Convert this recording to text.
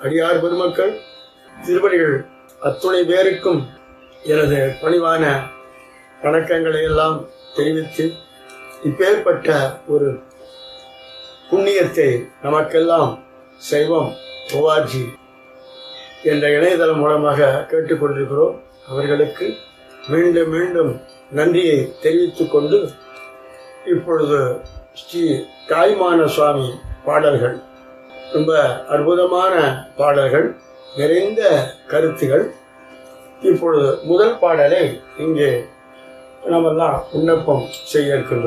அடியார் பெருமக்கள் திருவடிகள் அத்துணை பேருக்கும் எனது பணிவான வணக்கங்களை எல்லாம் தெரிவித்து இப்பேற்பட்ட ஒரு புண்ணியத்தை நமக்கெல்லாம் சைவம் ஓஆர்ஜி என்ற இணையதளம் மூலமாக கேட்டுக்கொண்டிருக்கிறோம் அவர்களுக்கு மீண்டும் மீண்டும் நன்றியை தெரிவித்துக் கொண்டு இப்பொழுது ஸ்ரீ தாய்மான சுவாமி பாடல்கள் ரொம்ப அற்புதமான பாடல்கள் நிறைந்த கருத்துகள் இப்பொழுது முதல் பாடலை இங்கே நாமெல்லாம் விண்ணப்பம் செய்ய இருக்கின்றோம்